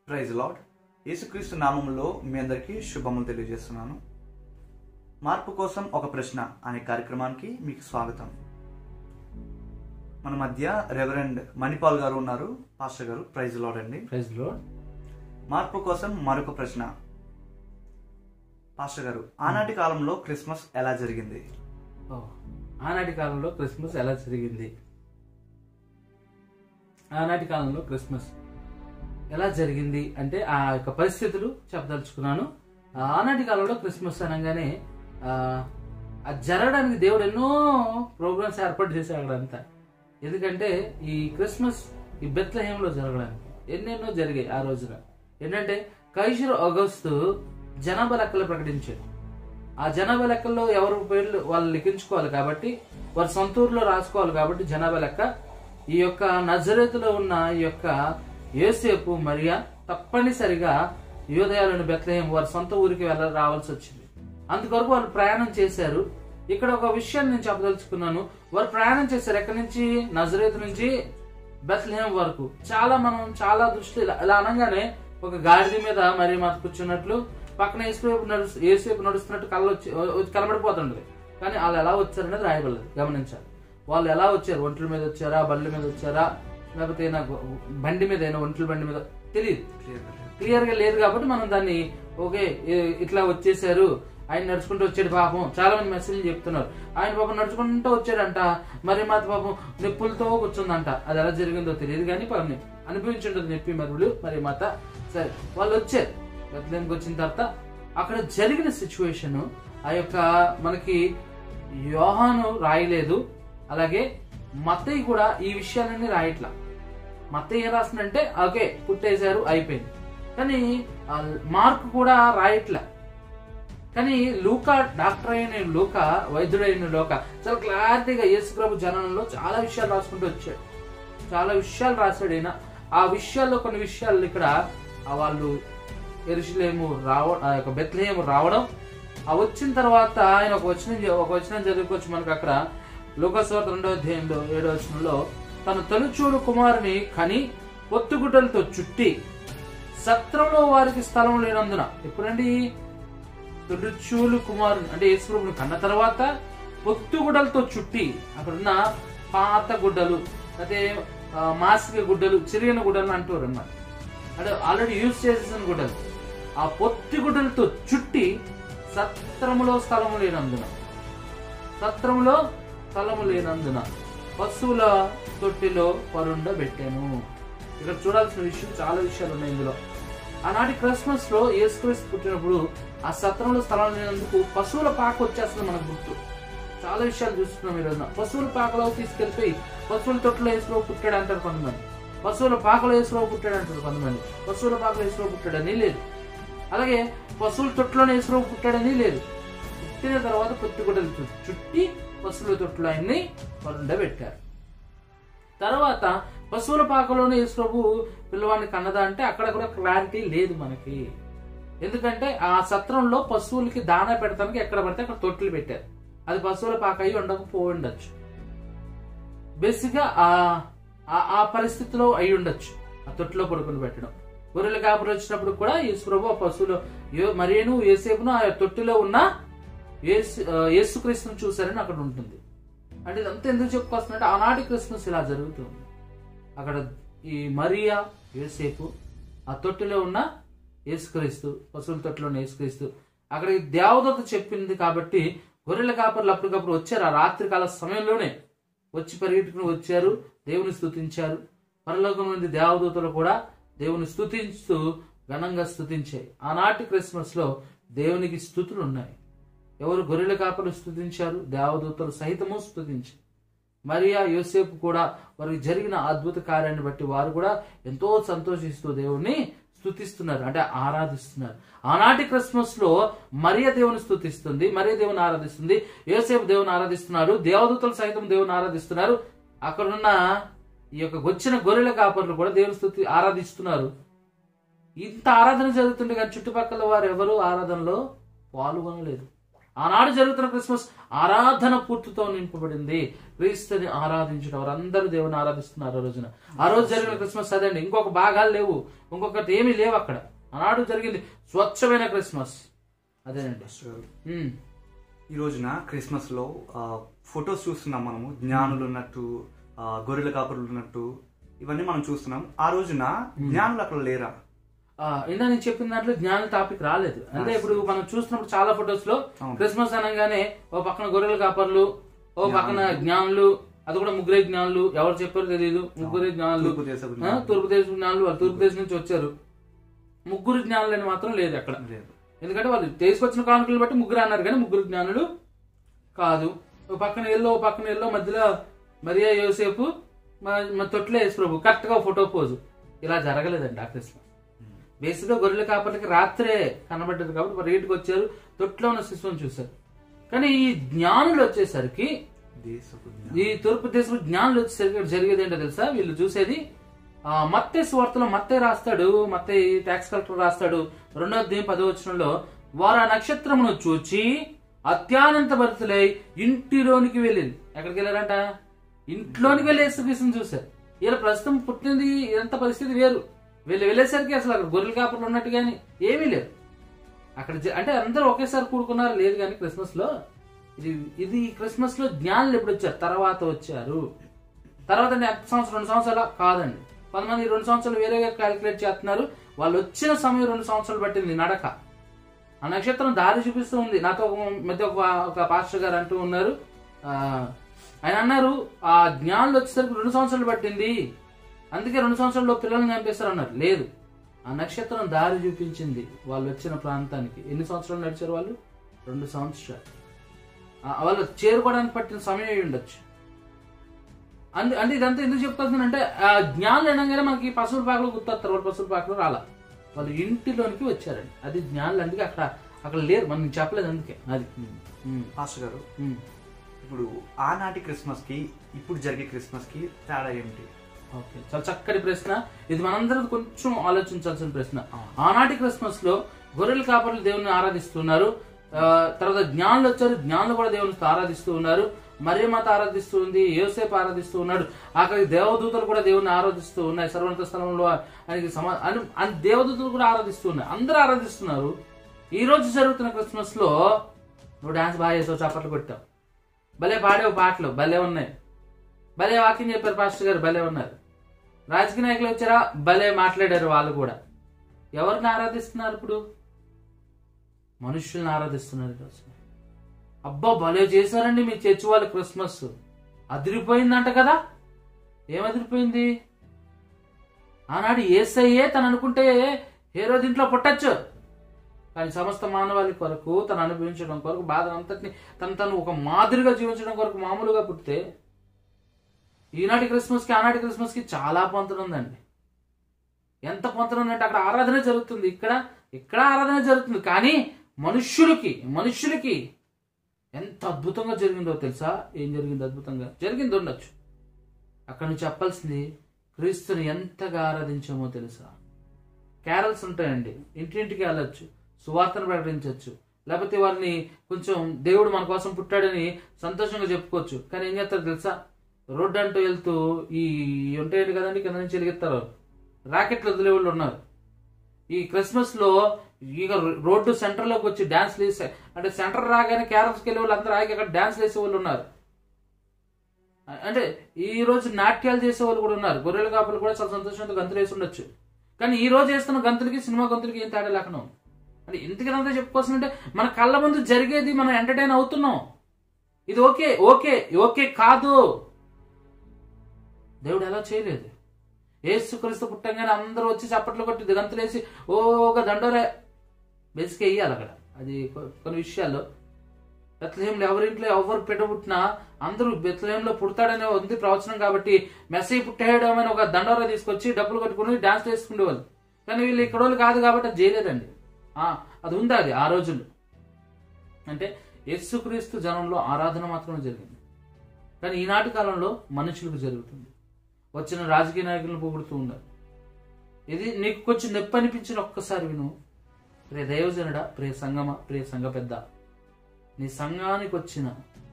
Praise lord యేసుక్రీస్తు నామంలో మీ అందరికీ శుభములు తెలియజేస్తున్నాను మార్పు కోసం ఒక ప్రశ్న అనే కార్యక్రమానికి మీకు స్వాగతం మన మధ్య రెవరెండ్ మణిపాల్ గారు ఉన్నారు పాస్టర్ గారు ప్రైజ్ లాడ్ అండి ప్రైజ్ లోడ్ మార్పు కోసం మరొక ప్రశ్న పాస్టర్ గారు ఆనాటి కాలంలో క్రిస్మస్ ఎలా జరిగింది ఓ, ఆనాటి కాలంలో క్రిస్మస్ ఎలా జరిగింది ఆనాటి కాలంలో క్రిస్మస్ ఎలా జరిగింది అంటే ఆ యొక్క పరిస్థితులు చెప్పదలుచుకున్నాను ఆ ఆనాటి కాలంలో క్రిస్మస్ అనగానే ఆ, అది జరగడానికి దేవుడు ఎన్నో ప్రోగ్రామ్స్ ఏర్పాటు చేశాడు అక్కడంతా ఎందుకంటే ఈ క్రిస్మస్ ఈ బెత్లహేంలో జరగడానికి ఎన్నెన్నో జరిగాయి ఆ రోజున ఏంటంటే కైషర్ ఆగస్టు జనాభా లెక్కలు ప్రకటించాడు ఆ జనాభా లెక్కల్లో ఎవరి పేర్లు వాళ్ళు లిఖించుకోవాలి కాబట్టి వారి సొంత ఊర్లో రాసుకోవాలి కాబట్టి జనాభా లెక్క ఈ యొక్క నజరేతులో ఉన్న ఈ యొక్క యోసేపు మరియా తప్పనిసరిగా యోదయాలోని బెత్లహేం వారి సొంత ఊరికి వెళ్ళ రావాల్సి వచ్చింది అందుకొరకు వాళ్ళు ప్రయాణం చేశారు ఇక్కడ ఒక విషయాన్ని నేను చెప్పదలుచుకున్నాను వారు ప్రయాణం చేశారు ఎక్కడి నుంచి నజరేతు నుంచి బెత్లహేం వరకు చాలా మనం చాలా దృష్టి ఇలా- ఇలా అనగానే ఒక గాడిద మీద మరి మాత కూర్చున్నట్లు పక్కన ఏసేపు నడు ఏసేపు నడుస్తున్నట్టు కళ్ళు వచ్చి వచ్చి కనబడిపోతుండదు కానీ వాళ్ళు ఎలా వచ్చారనేది రాయబడలేదు గమనించాలి వాళ్ళు ఎలా వచ్చారు ఒంట్ల మీద వచ్చారా బండ్ల మీద వచ్చారా లేకపోతే ఏదైనా గొ- బండి మీద అయినా ఒంట్ల బండి మీద తెలియదు క్లియర్ గా లేదు కాబట్టి మనం దాన్ని ఓకే ఇ- ఇట్లా వచ్చేసారు ఆయన నడుచుకుంటూ వచ్చాడు పాపం చాలా మంది మెసేజ్ చెప్తున్నారు ఆయన పాపం నడుచుకుంటూ వచ్చాడంట మరి మాత పాపం నిప్పులతో కూర్చుందంట అది ఎలా జరిగిందో తెలియదు కానీ పాపం అనిపించుంటుంది నొప్పి మరువులు మరి మాత సరే వాళ్ళు వచ్చారు బెత్లెంకి వచ్చిన తర్వాత అక్కడ జరిగిన సిచ్యువేషన్ ఆ యొక్క మనకి యోహాను రాయలేదు అలాగే మత్తయ్య కూడా ఈ విషయాలన్నీ రాయట్లా మత్తయ్య ఏం రాస్తుందంటే ఓకే పుట్టేశారు అయిపోయింది కానీ ఆ మార్క్ కూడా రాయట్లా కానీ లూకా డాక్టర్ అయిన లూకా వైద్యుడైన లూక చాలా క్లారిటీగా యేసు ప్రభు జననంలో చాలా విషయాలు రాసుకుంటూ వచ్చాడు చాలా విషయాలు రాశాడు ఈయన ఆ విషయాల్లో కొన్ని విషయాలు ఇక్కడ ఆ వాళ్ళు ఎరుషులేము రావ ఆ యొక్క బెత్లహేము రావడం ఆ వచ్చిన తర్వాత ఆయన ఒక వచనం చే- ఒక వచనం చదువుకోవచ్చు మనకు అక్కడ లోకస్వార్త రెండో అధ్యాయంలో ఏడో వచనంలో తన తొలిచూడు కుమారుని కని పొత్తుగుడ్డలతో చుట్టి సత్రంలో వారికి స్థలం లేనందున ఎప్పుడండి తొలిచూలు కుమారుని అంటే యేసుప్రభుని కన్న తర్వాత పొత్తుగుడ్డలతో చుట్టి అక్కడున్న పాత గుడ్డలు అదే ఆ, మాసిక గుడ్డలు చిరిగిన గుడ్డలు అంటారు అన్నమాట అంటే ఆల్రెడీ యూజ్ చేసేసిన గుడ్డలు ఆ పొత్తి గుడ్డలతో చుట్టి సత్రములో స్థలము లేనందున సత్రములో స్థలము లేనందున పశువుల తొట్టిలో పరుండబెట్టాను ఇక్కడ చూడాల్సిన విషయం చాలా విషయాలు ఉన్నాయి ఇందులో ఆనాటి క్రిస్మస్ లో యేసుక్రీస్తు పుట్టినప్పుడు ఆ సత్రంలో స్థలం లేనందుకు పశువుల పాక వచ్చేస్తుంది మనకు గుర్తు చాలా విషయాలు చూస్తున్నాం ఈ రోజున పశువుల పాకలో తీసుకెళ్లిపోయి పశువుల తొట్టులో వేసులో పుట్టాడు అంటారు కొంతమంది పశువుల పాకలో వేసులో పుట్టాడు అంటారు కొంతమంది పశువుల పాకలో వేసులో పుట్టాడని లేదు అలాగే పశువుల తొట్టులోనే వేసులో పుట్టాడని లేదు పుట్టిన తర్వాత పొత్తిగుడ్డలు చు- చుట్టి పశువుల తొట్టులో ఆయన్ని పరుండబెట్టారు తర్వాత పశువుల పాకలోనే యేసుప్రభు పిల్లవాడిని కన్నదా అంటే అక్కడ కూడా క్లారిటీ లేదు మనకి ఎందుకంటే ఆ సత్రంలో పశువులకి దానా పెడతానికి ఎక్కడ పడితే అక్కడ తొట్టులు పెట్టారు అది పశువుల పాక అయి ఉండకపోయి ఉండొచ్చు బేసిక్ గా ఆ ఆ- ఆ పరిస్థితిలో అయి ఉండొచ్చు ఆ తొట్టులో పడుకుని పెట్టడం గొర్రెల కాపులు వచ్చినప్పుడు కూడా యేసుప్రభు ఆ పశువులు యో- మరియను ఏసేపును ఆ తొట్టిలో ఉన్న యేసు ఆ, యేసుక్రీస్తును చూశారని అక్కడ ఉంటుంది అంటే ఇదంతా ఎందుకు చెప్పుకొస్తున్నట్టు ఆనాటి క్రిస్మస్ ఇలా జరుగుతుంది అక్కడ ఈ మరియా యేసేపు ఆ తొట్టిలో ఉన్న యేసుక్రీస్తు పశువుల తొట్టిలో ఉన్న యేసుక్రీస్తు అక్కడికి దేవదత్త చెప్పింది కాబట్టి గొర్రెల కాపర్లు అప్పటికప్పుడు వచ్చారు ఆ రాత్రి కాల సమయంలోనే వచ్చి పరిగెట్టుకుని వచ్చారు దేవుని స్తుతించారు పరలోకం నుండి దేవదూతలు కూడా దేవుని స్తుతించుతూ ఘనంగా స్తుతించాయి ఆనాటి క్రిస్మస్ లో దేవునికి స్థుతులు ఉన్నాయి ఎవరు గొర్రెల కాపలు స్తుతించారు దేవదూతలు సహితము స్తుతించారు మరియా యోసేపు కూడా వారికి జరిగిన అద్భుత కార్యాన్ని బట్టి వారు కూడా ఎంతో సంతోషిస్తూ దేవుణ్ణి స్తుతిస్తున్నారు అంటే ఆరాధిస్తున్నారు ఆనాటి క్రిస్మస్ లో మరియ దేవుని స్తుతిస్తుంది మరియ దేవుని ఆరాధిస్తుంది యోసేపు దేవుని ఆరాధిస్తున్నారు దేవదూతలు సైతం దేవుని ఆరాధిస్తున్నారు అక్కడున్న ఈ యొక్క వచ్చిన గొర్రెల కాపర్లు కూడా దేవుని స్తుతి ఆరాధిస్తున్నారు ఇంత ఆరాధన జరుగుతుండే కానీ చుట్టుపక్కల వారు ఎవరు ఆరాధనలో పాల్గొనలేదు ఆనాడు జరుగుతున్న క్రిస్మస్ ఆరాధన పూర్తితో నింపబడింది క్రీస్తుని ఆరాధించడం వారందరూ దేవుని ఆరాధిస్తున్నారు ఆ రోజున ఆ రోజు జరిగిన క్రిస్మస్ అదండి ఇంకొక భాగాలు లేవు ఇంకొకటి ఏమీ లేవు అక్కడ ఆనాడు జరిగింది స్వచ్ఛమైన క్రిస్మస్ అదేనండి పాస్టర్ గారు ఉమ్. ఈ రోజున క్రిస్మస్ లో ఫొటోస్ చూస్తున్నాం మనము జ్ఞానులు ఉన్నట్టు ఆ, గొర్రెల కాపురులు ఉన్నట్టు ఇవన్నీ మనం చూస్తున్నాం ఆ రోజున జ్ఞానులు అక్కడ లేరా ఆ, ఇందా నేను చెప్పిన దాంట్లో జ్ఞాన టాపిక్ రాలేదు అంటే ఇప్పుడు మనం చూస్తున్నప్పుడు చాలా ఫొటోస్ లో అవును. క్రిస్మస్ అనగానే ఓ పక్కన గొర్రెల కాపర్లు ఓ పక్కన జ్ఞానులు అది కూడా ముగ్గురే జ్ఞానులు ఎవరు చెప్పారో తెలియదు ముగ్గురే జ్ఞానులు తూర్పు దేశపు ఆ, జ్ఞానులు. తూర్పు దేశం జ్ఞానులు వాళ్ళు తూర్పు దేశం నుంచి వచ్చారు ముగ్గురు జ్ఞానులని మాత్రం లేదు అక్కడ లేదు ఎందుకంటే వాళ్ళు తీసుకొచ్చిన కానుకలు బట్టి ముగ్గురు అన్నారు కానీ ముగ్గురు జ్ఞానులు కాదు ఒక పక్కన ఎల్లో ఒక పక్కన ఎల్లో మధ్యలో మరియా యోసేపు మా- మా తొట్లే యేసు ప్రభు కరెక్ట్ గా ఫోటో పోజు ఇలా జరగలేదండి ఆ క్రిస్మస్ బేసిక్ గా గొర్రెల కాపర్లకి రాత్రే కనబడ్డది కాబట్టి వారు ఇంటికి వచ్చారు తొట్లో ఉన్న శిశువుని చూశారు కానీ ఈ జ్ఞానులు వచ్చేసరికి దేశపు ఈ తూర్పు దేశం జ్ఞానులు వచ్చేసరికి ఇక్కడ జరిగేది ఏంటో తెలుసా వీళ్ళు చూసేది ఆ, మత్తే స్వార్థలో మత్తే రాస్తాడు మత్తే ట్యాక్స్ కలెక్టర్ రాస్తాడు రెండో అధ్యాయం పదో వచనంలో వారు ఆ నక్షత్రమును చూచి అత్యానంత భరితులై ఇంటిలోనికి వెళ్ళింది ఎక్కడికి వెళ్ళారంట ఇంట్లోనికి వెళ్ళి యేసుక్రీస్తుని చూశారు వీళ్ళ ప్రస్తుతం పుట్టింది ఎంత పరిస్థితి వేరు వీళ్ళు వెళ్ళేసరికి అసలు అక్కడ గొర్రెల కాపర్లు ఉన్నట్టు కానీ ఏమీ లేదు అక్కడ జ- అంటే అందరూ ఒకేసారి కూడుకున్నారు లేదు కానీ క్రిస్మస్ లో ఇది ఇది క్రిస్మస్ లో జ్ఞానులు ఎప్పుడు వచ్చారు తర్వాత వచ్చారు తర్వాత అంటే ఎంత సంవత్సరం రెండు సంవత్సరాల కాదండి కొంతమంది రెండు సంవత్సరాలు వేరేగా క్యాలిక్యులేట్ చేస్తున్నారు వాళ్ళు వచ్చిన సమయం రెండు సంవత్సరాలు పట్టింది నడక ఆ నక్షత్రం దారి చూపిస్తూ ఉంది నాతో ఒక మధ్య ఒక ఒక పాస్టర్ గారు అంటూ ఉన్నారు ఆ, ఆయన అన్నారు ఆ జ్ఞానులు వచ్చేసరికి రెండు సంవత్సరాలు పట్టింది అందుకే రెండు సంవత్సరాల్లో పిల్లల్ని చంపేస్తారు అన్నారు లేదు ఆ నక్షత్రం దారి చూపించింది వాళ్ళు వచ్చిన ప్రాంతానికి ఎన్ని సంవత్సరాలు నడిచారు వాళ్ళు రెండు సంవత్సరాలు ఆ, వాళ్ళు చేరుకోవడానికి పట్టిన సమయం అయి ఉండొచ్చు అందు అంటే ఇదంతా ఎందుకు చెప్తానంటే ఆ జ్ఞానులు అనగానే మనకి పశువుల పాకలు గుర్తొస్తారు వాళ్ళు పశువుల పాకలు రాలా వాళ్ళు ఇంటిలోనికి వచ్చారండి అది జ్ఞానులు అందుకే అక్కడ అక్కడ లేరు మనం చెప్పలేదు అందుకే అది ఉమ్, పాస్టర్ గారు ఉమ్. ఇప్పుడు ఆనాటి క్రిస్మస్ కి ఇప్పుడు జరిగే క్రిస్మస్ కి తేడా ఏమిటి ఓకే చాలా చక్కటి ప్రశ్న ఇది మనందరం కొంచెం ఆలోచించాల్సిన ప్రశ్న అవును. ఆనాటి క్రిస్మస్ లో గొర్రెల కాపర్లు దేవుని ఆరాధిస్తున్నారు ఆ, తర్వాత జ్ఞానులు వచ్చారు జ్ఞానులు కూడా దేవుని ఆరాధిస్తూ ఉన్నారు మరియమాత ఆరాధిస్తూ ఉంది యోసేపు ఆరాధిస్తూ ఉన్నాడు ఆఖరికి దేవదూతలు కూడా దేవుని ఆరాధిస్తూ ఉన్నాయి సర్వోన్నత స్థలంలో ఆయనకి సమా అని అని దేవదూతలు కూడా ఆరాధిస్తూ ఉన్నాయి అందరూ ఆరాధిస్తున్నారు ఈ రోజు జరుగుతున్న క్రిస్మస్ లో నువ్వు డాన్స్ బాగా చేసావు చప్పట్లు కొట్టావు భలే పాడేవు పాటలు భలే ఉన్నాయి భలే వాక్యం చెప్పారు పాస్టర్ గారు భలే ఉన్నారు రాజకీయ నాయకులు వచ్చారా భలే మాట్లాడారు వాళ్ళు కూడా ఎవరిని ఆరాధిస్తున్నారు ఇప్పుడు మనుషుల్ని ఆరాధిస్తున్నారు ఈరోజు అబ్బా భలే చేశారండి మీ చర్చి వాళ్ళు క్రిస్మస్ అదిరిపోయిందంట కదా ఏం అదిరిపోయింది ఆనాడు ఏసయ్యే తను అనుకుంటే హేరో దీంట్లో పుట్టచ్చు కానీ సమస్త మానవాళి కొరకు తను అనుభవించడం కొరకు బాధ అంతటిని తను తను ఒక మాదిరిగా జీవించడం కొరకు మామూలుగా పుట్టితే ఈనాటి క్రిస్మస్కి ఆనాటి క్రిస్మస్కి చాలా పొంతన ఉందండి ఎంత పొంతన ఉందంటే అక్కడ ఆరాధన జరుగుతుంది ఇక్కడ ఇక్కడ ఆరాధన జరుగుతుంది కానీ మనుష్యులకి మనుష్యులకి ఎంత అద్భుతంగా జరిగిందో తెలుసా ఏం జరిగింది అద్భుతంగా జరిగింది ఉండొచ్చు అక్కడ నుంచి చెప్పాల్సింది క్రీస్తుని ఎంతగా ఆరాధించామో తెలుసా క్యారల్స్ ఉంటాయండి ఇంటింటికి వెళ్ళొచ్చు సువార్తను ప్రకటించవచ్చు లేకపోతే వారిని కొంచెం దేవుడు మన కోసం పుట్టాడని సంతోషంగా చెప్పుకోవచ్చు కానీ ఏం చేస్తారు తెలుసా రోడ్డు అంటూ వెళ్తూ ఈ ఉంటాయండి కదండి కింద నుంచి వెలిగిస్తారు రాకెట్లు వదిలే వాళ్ళు ఉన్నారు ఈ క్రిస్మస్ లో ఇక రోడ్డు సెంటర్ లోకి వచ్చి డాన్స్ వేసే అంటే సెంటర్ రాగానే క్యారమ్స్కి వెళ్ళే వాళ్ళు అందరూ ఆగి అక్కడ డాన్స్ వేసే వాళ్ళు ఉన్నారు అంటే ఈ రోజు నాట్యాలు చేసే వాళ్ళు కూడా ఉన్నారు గొర్రెల కాపులు కూడా చాలా సంతోషంతో గంతులు వేసి ఉండొచ్చు కానీ ఈ రోజు వేస్తున్న గంతులకి సినిమా గంతులకి ఏం తేడా లేకుండా ఉంది. అంటే ఇంతకంతా చెప్పుకోవాల్సిందంటే మన కళ్ళ ముందు జరిగేది మనం ఎంటర్టైన్ అవుతున్నాం ఇది ఓకే ఓకే ఓకే కాదు దేవుడు ఎలా చేయలేదు ఏసుక్రీస్తు పుట్టంగానే అందరూ వచ్చి చప్పట్లు కొట్టి గంతులేసి ఓగా దండోరే బెసిక్ వేయాలి అక్కడ అది కొ- కొన్ని విషయాల్లో బెత్లహేంలో ఎవరింట్లో ఎవరు పెట్టబుట్టినా అందరూ బెత్లహేంలో పుడతాడనే ఉంది ప్రవచనం కాబట్టి మెస్సీ పుట్టేయడం అని ఒక దండోరా తీసుకొచ్చి డబ్బులు కట్టుకుని డాన్స్ వేసుకునేవాళ్ళు కానీ వీళ్ళు ఇక్కడ వాళ్ళు కాదు కాబట్టి అది చేయలేదండి ఆ, అది ఉంది అది ఆ రోజుల్లో అంటే యేసుక్రీస్తు జనంలో ఆరాధన మాత్రమే జరిగింది కానీ ఈనాటి కాలంలో మనుషులకు జరుగుతుంది వచ్చిన రాజకీయ నాయకులను పొగుడుతూ ఉన్నారు ఇది నీకు కొంచెం నొప్పి అనిపించిన ఒక్కసారి విను ప్రియ దైవజనుడా ప్రియ సంగమ ప్రియ సంఘ పెద్ద నీ సంఘానికి వచ్చిన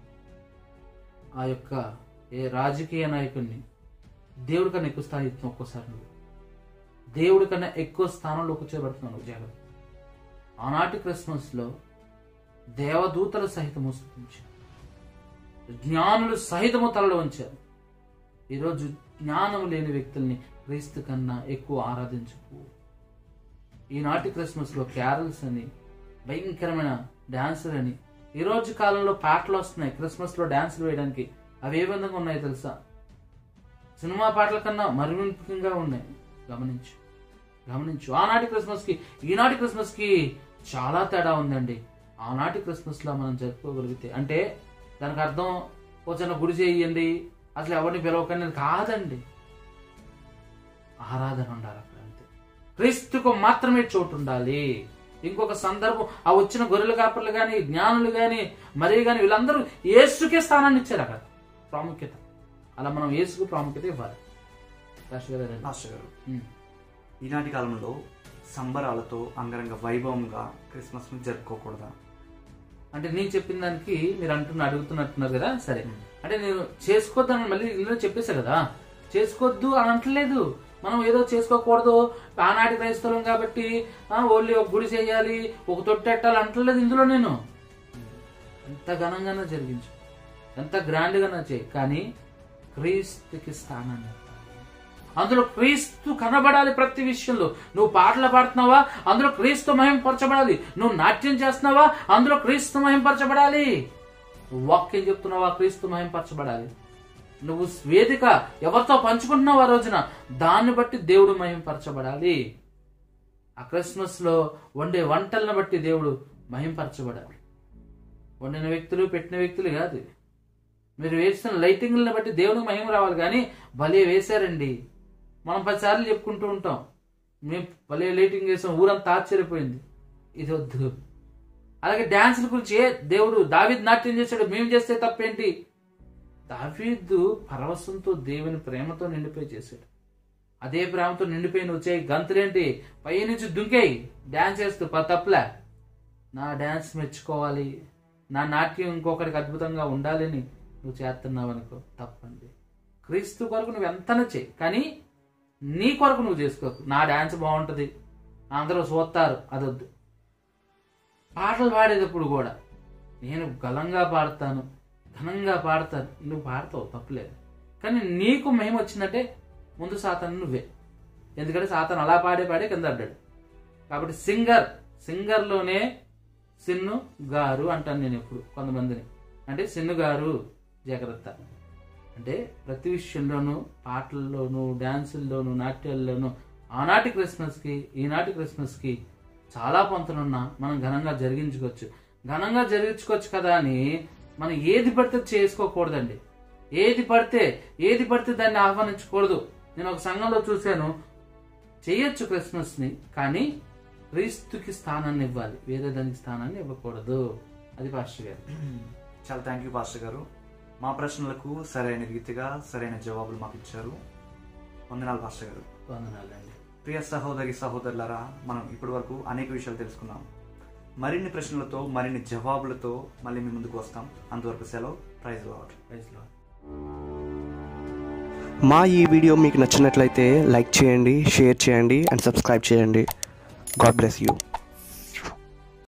ఆ యొక్క ఏ రాజకీయ నాయకుడిని దేవుడి కన్నా ఎక్కువ స్థాయి ఇస్తున్నావు ఒక్కోసారి నువ్వు దేవుడి కన్నా ఎక్కువ స్థానంలో కూర్చోబెడుతున్నావు నువ్వు జాగ్రత్త ఆనాటి క్రిస్మస్లో దేవదూతలు సహితము స్తుతించారు జ్ఞానులు సహితము తలలో ఉంచారు ఈరోజు జ్ఞానం లేని వ్యక్తుల్ని క్రీస్తు కన్నా ఎక్కువ ఆరాధించకు ఈనాటి క్రిస్మస్లో క్యారల్స్ అని భయంకరమైన డాన్సులు అని ఈ రోజు కాలంలో పాటలు వస్తున్నాయి క్రిస్మస్లో డాన్సులు వేయడానికి అవి ఏ విధంగా ఉన్నాయి తెలుసా సినిమా పాటల కన్నా మరిముఖ్యంగా ఉన్నాయి గమనించు గమనించు ఆనాటి క్రిస్మస్కి ఈనాటి క్రిస్మస్కి చాలా తేడా ఉందండి ఆనాటి క్రిస్మస్లో మనం జరుపుకోగలిగితే అంటే దానికి అర్థం ఓ చిన్న గుడి చేయండి అసలు ఎవరిని పిలవకండి అని కాదండి ఆరాధన ఉండాలి అక్కడ అంతే క్రీస్తుకు మాత్రమే చోటు ఉండాలి ఇంకొక సందర్భం ఆ వచ్చిన గొర్రెల కాపర్లు కానీ జ్ఞానులు కానీ మరీ కానీ వీళ్ళందరూ యేసుకే స్థానాన్ని ఇచ్చారు అక్కడ ప్రాముఖ్యత అలా మనం యేసుకు ప్రాముఖ్యత ఇవ్వాలి రాష్ట్ర గారు రండి. మాస్టర్ గారు ఉమ్. ఈనాటి కాలంలో సంబరాలతో అంగరంగ వైభవంగా క్రిస్మస్ను జరుపుకోకూడదా అంటే నేను చెప్పిన దానికి మీరు అంటున్న అడుగుతున్నట్టున్నారు కదా సరే ఉమ్. అంటే నేను చేసుకోవద్దని మళ్ళీ ఇందులో చెప్పేశా కదా చేసుకోవద్దు అని అంటలేదు మనం ఏదో చేసుకోకూడదు ఆనాటి క్రైస్తవం కాబట్టి ఆ, ఓన్లీ ఒక గుడి చేయాలి ఒక తొట్టెట్టాలి అంటలేదు ఇందులో నేను ఎంత ఘనంగానే జరిగించు ఎంత గ్రాండ్గానే చేయి కానీ క్రీస్తుకి స్థానాన్ని ఇవ్వాలి. అందులో క్రీస్తు కనబడాలి ప్రతి విషయంలో నువ్వు పాటలు పాడుతున్నావా అందులో క్రీస్తు మహింపరచబడాలి నువ్వు నాట్యం చేస్తున్నావా అందులో క్రీస్తు మహింపరచబడాలి నువ్వు వాక్యం చెప్తున్నావా క్రీస్తు మహింపరచబడాలి నువ్వు వేదిక ఎవరితో పంచుకుంటున్నావు ఆ రోజున దాన్ని బట్టి దేవుడు మహింపరచబడాలి ఆ క్రిస్మస్ లో వండే వంటలను బట్టి దేవుడు మహింపరచబడాలి వండిన వ్యక్తులు పెట్టిన వ్యక్తులు కాదు మీరు వేస్తున్న లైటింగ్లను బట్టి దేవునికి మహిమ రావాలి కానీ భలే వేశారండి మనం పదిసార్లు చెప్పుకుంటూ ఉంటాం మేము భలే లైటింగ్ వేసాం ఊరంతా ఆశ్చర్యపోయింది ఇది వద్దు అలాగే డాన్సుల గురించి ఏ దేవుడు దావిద్ నాట్యం చేశాడు మేము చేస్తే తప్పేంటి దావీదు పరవశంతో దేవుని ప్రేమతో నిండిపోయి చేశాడు అదే ప్రేమతో నిండిపోయి నువ్వు చేయి గంతులేంటి పైనుంచి దుంకేయి డాన్స్ చేస్తూ ప- తప్పులే నా డాన్స్ మెచ్చుకోవాలి నా నాట్యం ఇంకొకరికి అద్భుతంగా ఉండాలని నువ్వు చేస్తున్నావు అనుకో తప్పండి క్రీస్తు కొరకు నువ్వు ఎంతనో చేయి కానీ నీ కొరకు నువ్వు చేసుకోకు నా డాన్స్ బాగుంటుంది అందరూ చూస్తారు అదొద్దు పాటలు పాడేటప్పుడు కూడా నేను గలంగా పాడతాను ఘనంగా పాడతాను నువ్వు పాడతావు తప్పులేదు కానీ నీకు మేము వచ్చిందంటే ముందు సాతాను నువ్వే ఎందుకంటే సాతాను అలా పాడే పాడే కింద అడ్డాడు కాబట్టి సింగర్ సింగర్లోనే సిన్ను గారు అంటాను నేను ఎప్పుడు కొంతమందిని అంటే సిన్ను గారు జాగ్రత్త అంటే ప్రతి విషయంలోనూ పాటల్లోనూ డ్యాన్సుల్లోనూ నాట్యాల్లోనూ ఆనాటి క్రిస్మస్కి ఈనాటి క్రిస్మస్కి చాలా పొంతనున్నా మనం ఘనంగా జరిగించుకోవచ్చు ఘనంగా జరిగించుకోవచ్చు కదా అని మనం ఏది పడితే చేసుకోకూడదండి ఏది పడితే ఏది పడితే దాన్ని ఆహ్వానించకూడదు నేను ఒక సంఘంలో చూశాను చేయొచ్చు క్రిస్మస్ని కానీ క్రీస్తుకి స్థానాన్ని ఇవ్వాలి వేరే దానికి స్థానాన్ని ఇవ్వకూడదు అది పాస్టర్ గారు చాలా థ్యాంక్ యూ పాస్టర్ గారు మా ప్రశ్నలకు సరైన రీతిగా సరైన జవాబులు మాకు ఇచ్చారు వందనాలు పాస్టర్ గారు వందనాలండి ప్రియ సహోదరి సహోదరులారా మనం ఇప్పటి వరకు అనేక విషయాలు తెలుసుకున్నాం మరిన్ని ప్రశ్నలతో మరిన్ని జవాబులతో మళ్ళీ మీ ముందుకు వస్తాం అంతవరకు సెలవు ప్రైజ్ లాడ్ ప్రైజ్ లార్డ్. మా ఈ వీడియో మీకు నచ్చినట్లయితే లైక్ చేయండి షేర్ చేయండి అండ్ సబ్స్క్రైబ్ చేయండి గాడ్ బ్లెస్ యూ